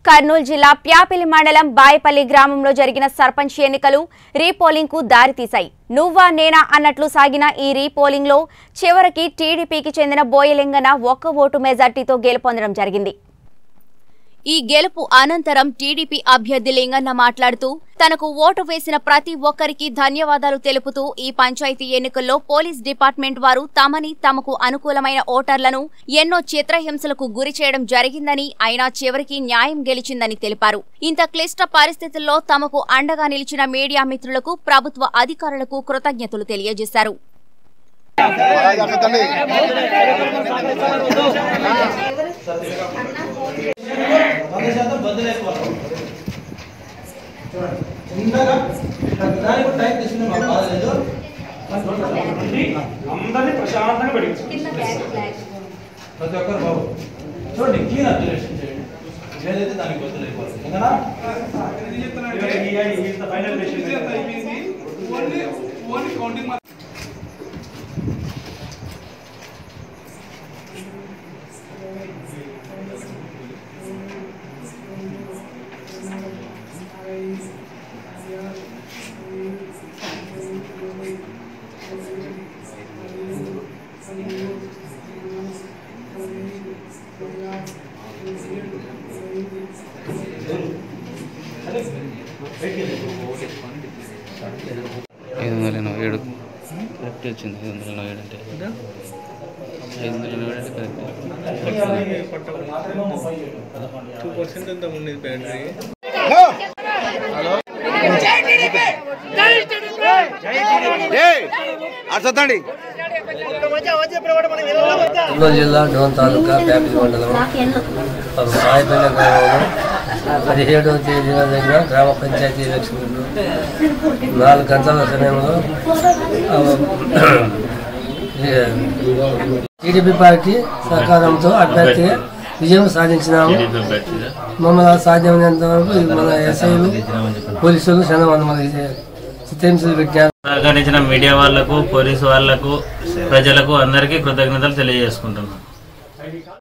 కర్నూలు జిల్లా ప్యాపిలి మండలం బాయపల్లి గ్రామంలో జరిగిన సర్పంచ్ ఎన్నికలు రీపోలింగ్ కు దారితీశాయి నువ్వా నేనా అన్నట్లు సాగిన ఈ రీపోలింగ్ లో చివరికి టీడీపీకి చెందిన బోయలింగన ఒక్క ఓటు మెజార్టీతో గెలుపొందడం జరిగింది ఈ గెలుపు అనంతరం టీడీపీ అభ్యర్థి లింగన్న మాట్లాడుతూ తనకు ఓటు వేసిన ప్రతి ఒక్కరికి ధన్యవాదాలు తెలుపుతూ ఈ పంచాయతీ ఎన్నికల్లో పోలీస్ డిపార్ట్మెంట్ వారు తమని తమకు అనుకూలమైన ఓటర్లను ఎన్నో చిత్రహింసలకు గురి చేయడం జరిగిందని అయినా చివరికి న్యాయం గెలిచిందని తెలిపారు ఇంత క్లిష్ట పరిస్థితుల్లో తమకు అండగా నిలిచిన మీడియా మిత్రులకు ప్రభుత్వ అధికారులకు కృతజ్ఞతలు తెలియజేశారు వంద శాతం బదులైపోవాలి చూడండి చిన్నగా దానికి కూడా టైం తీసుకునే మాకు బాధ లేదు అందరినీ ప్రశాంతంగా పెట్టించు ప్రతి ఒక్కరు బాబు చూడండి క్లీన్ అబ్జర్వేషన్ చేయండి ఏదైతే దానికి బదులైపోవాలి ఓకేనా ఫైనల్ డెసిషన్ ఐదు వందల ఎనభై ఏడు కరెక్ట్ వచ్చింది ఐదు వందల ఎనభై ఏడు అంటే ఐదు వందల ఎనభై ఏడు కరెక్ట్ టూ పర్సెంట్ ఎంత ఉండేది బ్యాటరీ అర్థండి కర్నూలు జిల్లా డోన్ తాలూకా ప్యాపిలి మండలం సాయిపల్లి గ్రామంలో పదిహేడవ తేదీన జరిగిన గ్రామ పంచాయతీ ఎలక్షన్లు నాలుగు గంటల సమయంలో టీడీపీ పార్టీ సహకారంతో అభ్యర్థి విజయం సాధించినాము మమ్మల్ని సాధ్యమైనంత వరకు మన ఎస్ఐలు పోలీసులు చాలా మంది మనకి చిత్రహింసలు పెట్టారు సహకరించిన మీడియా వాళ్లకు పోలీసు వాళ్లకు ప్రజలకు అందరికీ కృతజ్ఞతలు తెలియజేసుకుంటున్నాం